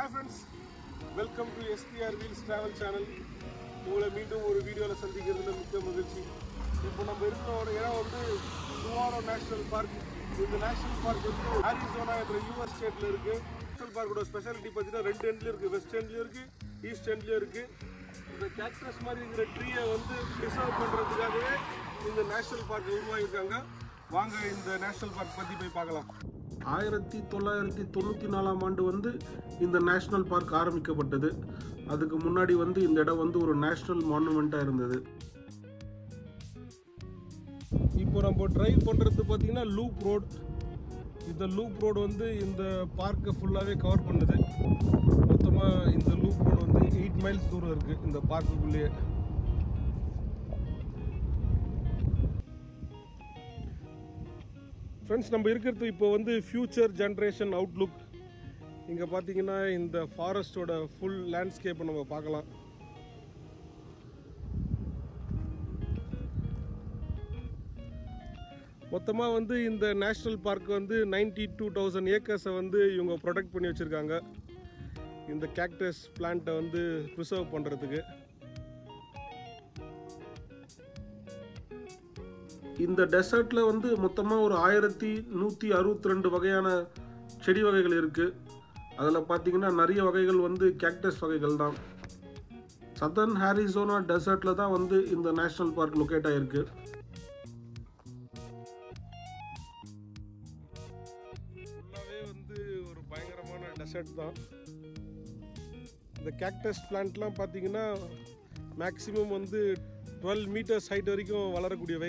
hi friends welcome to SPR wheels travel channel உங்களை மீண்டும் ஒரு வீடியோவில் சந்திக்கிறதுல மிக்க மகிழ்ச்சி இப்போ நம்ம இருக்கிற ஒரு இடம் வந்து சுவாரோ நேஷனல் பார்க் இந்த நேஷனல் பார்க் வந்து ஆரிசோனா என்ற யூஎஸ் ஸ்டேட்டில் இருக்குது நேஷனல் பார்க்கோட ஸ்பெஷாலிட்டி பார்த்தீங்கன்னா ரெண்டு எண்ட்லேயும் இருக்குது வெஸ்ட் எண்ட்லேயும் இருக்குது ஈஸ்ட் எண்ட்லேயும் இருக்குது இந்த கேக்டஸ் மாதிரி இருக்கிற ட்ரீயை வந்து ப்ரிசர்வ் பண்ணுறதுக்காகவே இந்த நேஷனல் பார்க் உருவாகியிருக்காங்க வாங்க இந்த நேஷனல் பார்க் பற்றி போய் பார்க்கலாம் ஆயிரத்தி தொள்ளாயிரத்தி தொண்ணூற்றி நாலாம் ஆண்டு வந்து இந்த நேஷ்னல் பார்க் ஆரம்பிக்கப்பட்டது அதுக்கு முன்னாடி வந்து இந்த இடம் வந்து ஒரு நேஷ்னல் மானுமெண்ட்டாக இருந்தது இப்போ நம்ம டிரைவ் பண்ணுறது பார்த்தீங்கன்னா லூப் ரோட் இந்த லூப் ரோடு வந்து இந்த பார்க்கை ஃபுல்லாகவே கவர் பண்ணுது மொத்தமாக இந்த லூப் ரோடு வந்து எயிட் மைல்ஸ் தூரம் இருக்குது இந்த பார்க்குக்குள்ளேயே ஃப்ரெண்ட்ஸ் நம்ம இருக்கிறது இப்போ வந்து ஃப்யூச்சர் ஜென்ரேஷன் அவுட்லுக் இங்கே பார்த்தீங்கன்னா இந்த ஃபாரஸ்டோட ஃபுல் லேண்ட்ஸ்கேப்பை நம்ம பார்க்கலாம் மொத்தமாக வந்து இந்த நேஷ்னல் பார்க் வந்து நைன்டி டூ தௌசண்ட் ஏக்கர்ஸை வந்து இவங்க ப்ரொடெக்ட் பண்ணி வச்சுருக்காங்க இந்த கேக்டஸ் பிளான்ட்டை வந்து ப்ரிசர்வ் பண்ணுறதுக்கு இந்த டெசர்ட்டில் வந்து மொத்தமாக ஒரு ஆயிரத்தி நூற்றி அறுபத்தி ரெண்டு வகையான செடி வகைகள் இருக்குது அதில் பார்த்தீங்கன்னா நிறைய வகைகள் வந்து கேக்டஸ் வகைகள் தான் சதர்ன் ஹாரிசோனா டெசர்ட்டில் தான் வந்து இந்த நேஷ்னல் பார்க் லொக்கேட் ஆகிருக்கு ஃபுல்லாகவே வந்து ஒரு பயங்கரமான டெசர்ட் தான் இந்த கேக்டஸ் பிளான்ட்லாம் பார்த்தீங்கன்னா மேக்ஸிமம் வந்து டுவெல் மீட்டர்ஸ் ஹைட் வரைக்கும் வளரக்கூடியவை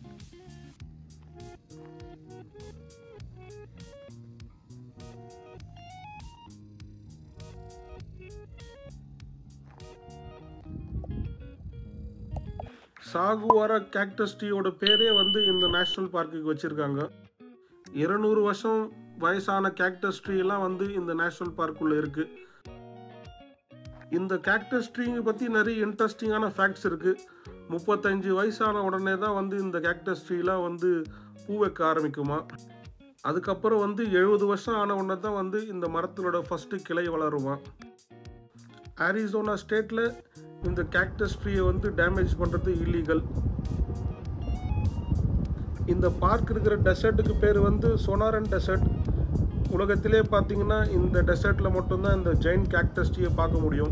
சாகுவாரா கேக்டஸ் ட்ரீயோட பேரே வந்து இந்த நேஷ்னல் பார்க்குக்கு வச்சுருக்காங்க இருநூறு வருஷம் வயசான கேக்டஸ் ட்ரீலாம் வந்து இந்த நேஷ்னல் பார்க்குள்ளே இருக்குது இந்த கேக்டஸ் ட்ரீயை பற்றி நிறைய இன்ட்ரெஸ்டிங்கான ஃபேக்ட்ஸ் இருக்குது முப்பத்தஞ்சு வயசான உடனே தான் வந்து இந்த கேக்டஸ் ட்ரீலாம் வந்து பூ வைக்க ஆரம்பிக்குமா அதுக்கப்புறம் வந்து எழுபது வருஷம் ஆன உடனே தான் வந்து இந்த மரத்தினோட ஃபஸ்ட்டு கிளை வளருமா ஆரிசோனா ஸ்டேட்டில் இந்த கேக்டஸ் ட்ரீயை வந்து டேமேஜ் பண்ணுறது இல்லீகல் இந்த பார்க் இருக்கிற டெசர்ட்டுக்கு பேர் வந்து சொனாரன் டெசர்ட் உலகத்திலே பார்த்தீங்கன்னா இந்த டெசர்ட்டில் மட்டும்தான் இந்த ஜெயின் கேக்டஸ் ட்ரீயை பார்க்க முடியும்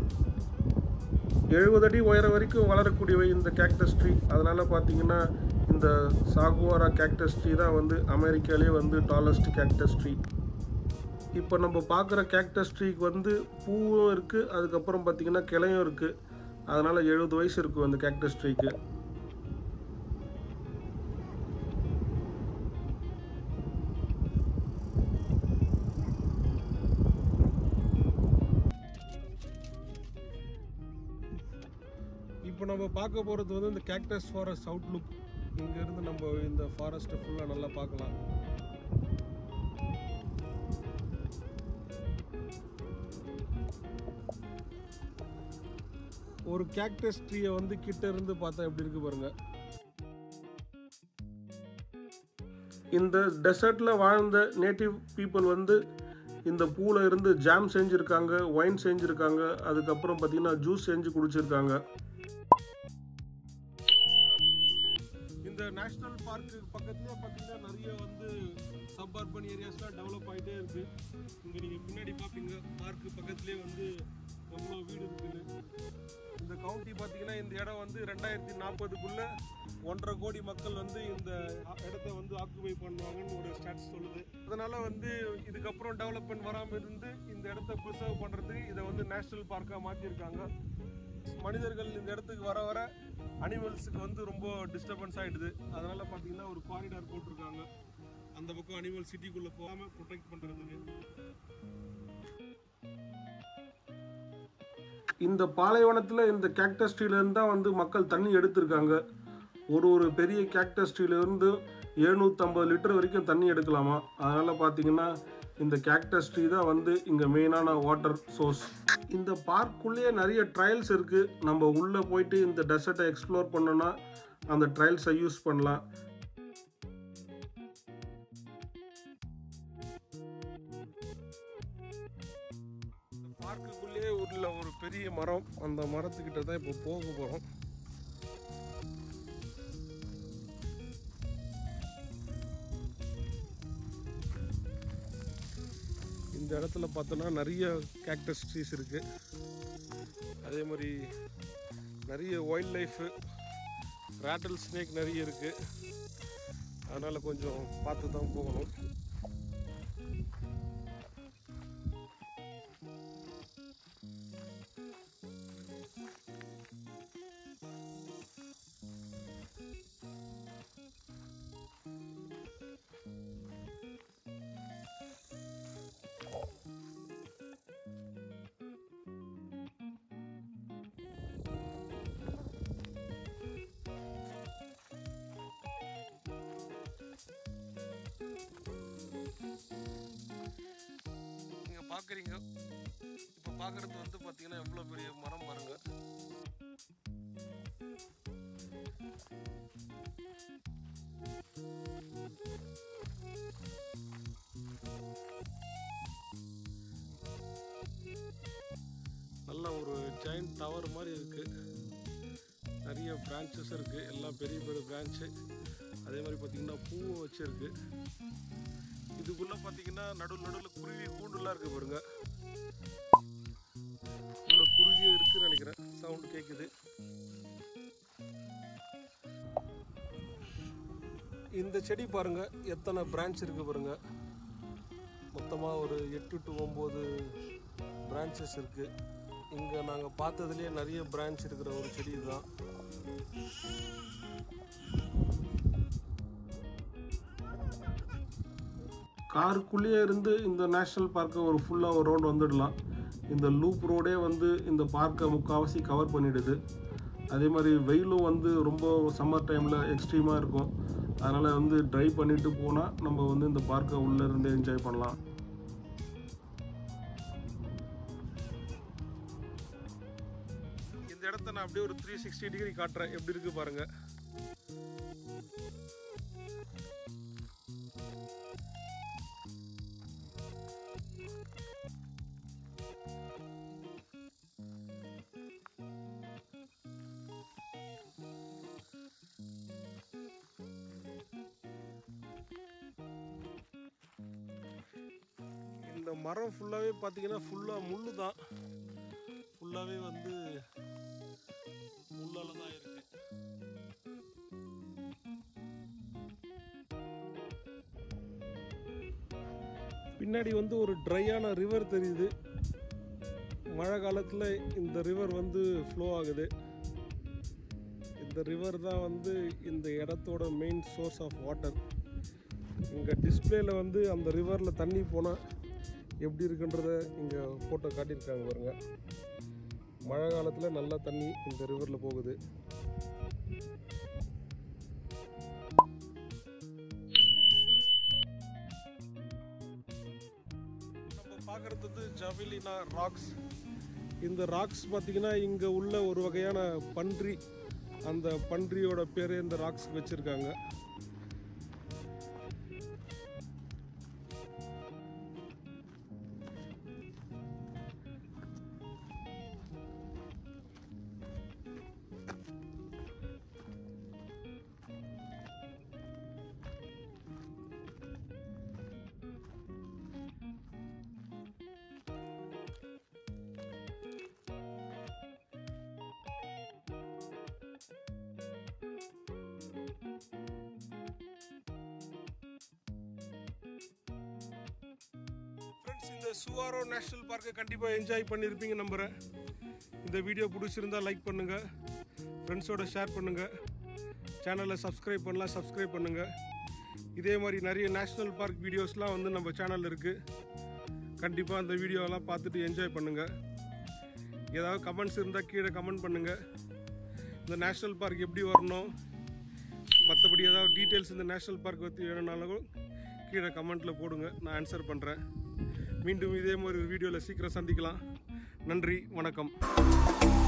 எழுபது அடி உயரம் வரைக்கும் வளரக்கூடியவை இந்த கேக்டஸ் ட்ரீ அதனால் பார்த்தீங்கன்னா இந்த சாகுவாரா கேக்டஸ் ட்ரீ தான் வந்து அமெரிக்காலே வந்து டாலஸ்ட் கேக்டஸ் ட்ரீ இப்போ நம்ம பார்க்குற கேக்டஸ் ட்ரீக்கு வந்து பூவும் இருக்குது அதுக்கப்புறம் பார்த்திங்கன்னா கிளையும் இருக்குது அதனால் எழுபது வயசு இருக்கும் அந்த கேக்டஸ் ட்ரீக்கு இப்போ நம்ம பார்க்க போகிறது வந்து இந்த கேக்டஸ் ஃபாரஸ்ட் அவுட்லுக் இங்கேருந்து நம்ம இந்த ஃபாரஸ்ட்டை ஃபுல்லாக நல்லா பார்க்கலாம் ஒரு கேக்டஸ் ட்ரீயை வந்து கிட்ட இருந்து பார்த்தா எப்படி இருக்கு பாருங்க இந்த டெசர்ட்டில் வாழ்ந்த நேட்டிவ் பீப்புள் வந்து இந்த பூவில் இருந்து ஜாம் செஞ்சுருக்காங்க ஒயின் செஞ்சுருக்காங்க அதுக்கப்புறம் பார்த்தீங்கன்னா ஜூஸ் செஞ்சு குடிச்சிருக்காங்க இந்த நேஷ்னல் பார்க்கு பக்கத்துலேயே பார்த்தீங்கன்னா நிறைய வந்து சப் அர்பன் ஏரியாஸ்லாம் டெவலப் ஆகிட்டே இருக்குது இங்கே நீங்கள் பின்னாடி பார்ப்பீங்க பார்க்கு பக்கத்துலேயே வந்து எவ்வளோ வீடு இருக்குன்னு இந்த கவுண்டி பார்த்தீங்கன்னா இந்த இடம் வந்து ரெண்டாயிரத்தி நாற்பதுக்குள்ளே ஒன்றரை கோடி மக்கள் வந்து இந்த இடத்த வந்து ஆக்குபை பண்ணுவாங்கன்னு ஒரு ஸ்டாட்ஸ் சொல்லுது அதனால வந்து இதுக்கப்புறம் டெவலப்மெண்ட் வராமல் இருந்து இந்த இடத்த ப்ரிசர்வ் பண்ணுறதுக்கு இதை வந்து நேஷ்னல் பார்க்காக மாற்றிருக்காங்க மனிதர்கள் இந்த இடத்துக்கு வர வர அனிமல்ஸுக்கு வந்து ரொம்ப டிஸ்டர்பன்ஸ் ஆகிடுது அதனால பார்த்தீங்கன்னா ஒரு காரிடார் போட்டிருக்காங்க அந்த பக்கம் அனிமல் சிட்டிக்குள்ளே போகாமல் ப்ரொடெக்ட் பண்ணுறதுக்கு இந்த பாலைவனத்தில் இந்த கேக்டஸ் ட்ரீலேருந்து தான் வந்து மக்கள் தண்ணி எடுத்திருக்காங்க ஒரு ஒரு பெரிய கேக்டஸ் ட்ரீலேருந்து எழுநூற்றம்பது லிட்டர் வரைக்கும் தண்ணி எடுக்கலாமா அதனால் பார்த்தீங்கன்னா இந்த கேக்டஸ் ட்ரீ தான் வந்து இங்கே மெயினான வாட்டர் சோர்ஸ் இந்த பார்க்குள்ளேயே நிறைய ட்ரையல்ஸ் இருக்குது நம்ம உள்ளே போயிட்டு இந்த டெசர்ட்டை எக்ஸ்ப்ளோர் பண்ணோன்னா அந்த ட்ரையல்ஸை யூஸ் பண்ணலாம் உள்ள ஒரு பெரிய மரம் அந்த மரத்துக்கிட்ட தான் இப்போ போக போகிறோம் இந்த இடத்துல பார்த்தோன்னா நிறைய கேக்டஸ் ட்ரீஸ் இருக்குது அதே மாதிரி நிறைய வைல்ட் லைஃபு ரேட்டல் ஸ்னேக் நிறைய இருக்குது அதனால் கொஞ்சம் பார்த்து தான் போகணும் நீங்கள் பார்க்குறீங்க இப்போ பார்க்குறது வந்து பார்த்தீங்கன்னா எவ்வளோ பெரிய மரம் பாருங்க நல்ல ஒரு ஜெயிண்ட் டவர் மாதிரி இருக்குது நிறைய பிரான்ச்சஸ் இருக்குது எல்லாம் பெரிய பெரிய பிரான்ச்சு அதே மாதிரி பார்த்தீங்கன்னா பூவும் வச்சுருக்கு இதுக்குள்ள பார்த்தீங்கன்னா நடுவில் நடுவில் குருவி கூண்டுலாம் இருக்கு பாருங்க உள்ள குருவியும் இருக்குன்னு நினைக்கிறேன் சவுண்ட் கேட்குது இந்த செடி பாருங்க எத்தனை பிரான்ச் இருக்கு பாருங்க மொத்தமாக ஒரு எட்டு டு ஒம்பது பிரான்ச்சஸ் இருக்கு இங்கே நாங்கள் பார்த்ததுலேயே நிறைய பிரான்ச் இருக்கிற ஒரு செடி தான் காருக்குள்ளேயே இருந்து இந்த நேஷ்னல் பார்க்கை ஒரு ஃபுல்லாக ஒரு ரவுண்ட் வந்துடலாம் இந்த லூப் ரோடே வந்து இந்த பார்க்கை முக்கால்வாசி கவர் பண்ணிடுது அதே மாதிரி வெயிலும் வந்து ரொம்ப சம்மர் டைமில் எக்ஸ்ட்ரீமாக இருக்கும் அதனால் வந்து ட்ரைவ் பண்ணிட்டு போனால் நம்ம வந்து இந்த பார்க்கை உள்ளே இருந்து என்ஜாய் பண்ணலாம் இந்த இடத்த நான் அப்படியே ஒரு த்ரீ சிக்ஸ்டி டிகிரி காட்டுறேன் எப்படி இருக்கு பாருங்க இந்த மரம் ஃபுல்லாகவே பார்த்தீங்கன்னா ஃபுல்லாக முள்ளு தான் ஃபுல்லாகவே வந்து முள்ளால தான் இருக்கு பின்னாடி வந்து ஒரு ட்ரையான ரிவர் தெரியுது மழை காலத்தில் இந்த ரிவர் வந்து ஃப்ளோ ஆகுது இந்த ரிவர் தான் வந்து இந்த இடத்தோட மெயின் சோர்ஸ் ஆஃப் வாட்டர் இங்கே டிஸ்பிளேல வந்து அந்த ரிவரில் தண்ணி போனால் எப்படி இருக்குன்றத இங்கே ஃபோட்டோ காட்டியிருக்காங்க பாருங்க மழை காலத்தில் நல்லா தண்ணி இந்த ரிவரில் போகுது நம்ம பார்க்குறது வந்து ஜவிலினா ராக்ஸ் இந்த ராக்ஸ் பார்த்தீங்கன்னா இங்கே உள்ள ஒரு வகையான பன்றி அந்த பன்றியோட பேரே இந்த ராக்ஸ் வச்சுருக்காங்க ஃப்ரெண்ட்ஸ் இந்த சுவாரோ நேஷ்னல் பார்க்கை கண்டிப்பாக என்ஜாய் பண்ணியிருப்பீங்க நம்புகிறேன் இந்த வீடியோ பிடிச்சிருந்தா லைக் பண்ணுங்கள் ஃப்ரெண்ட்ஸோட ஷேர் பண்ணுங்கள் சேனலை சப்ஸ்கிரைப் பண்ணலாம் சப்ஸ்கிரைப் பண்ணுங்கள் இதே மாதிரி நிறைய நேஷ்னல் பார்க் வீடியோஸ்லாம் வந்து நம்ம சேனல் இருக்குது கண்டிப்பாக அந்த வீடியோலாம் பார்த்துட்டு என்ஜாய் பண்ணுங்கள் ஏதாவது கமெண்ட்ஸ் இருந்தால் கீழே கமெண்ட் பண்ணுங்கள் இந்த நேஷ்னல் பார்க் எப்படி வரணும் மற்றபடி ஏதாவது டீட்டெயில்ஸ் இந்த நேஷ்னல் பார்க் பற்றி வேணும்னாலும் கீழே கமெண்ட்டில் போடுங்க நான் ஆன்சர் பண்ணுறேன் மீண்டும் இதே மாதிரி ஒரு வீடியோவில் சீக்கிரம் சந்திக்கலாம் நன்றி வணக்கம்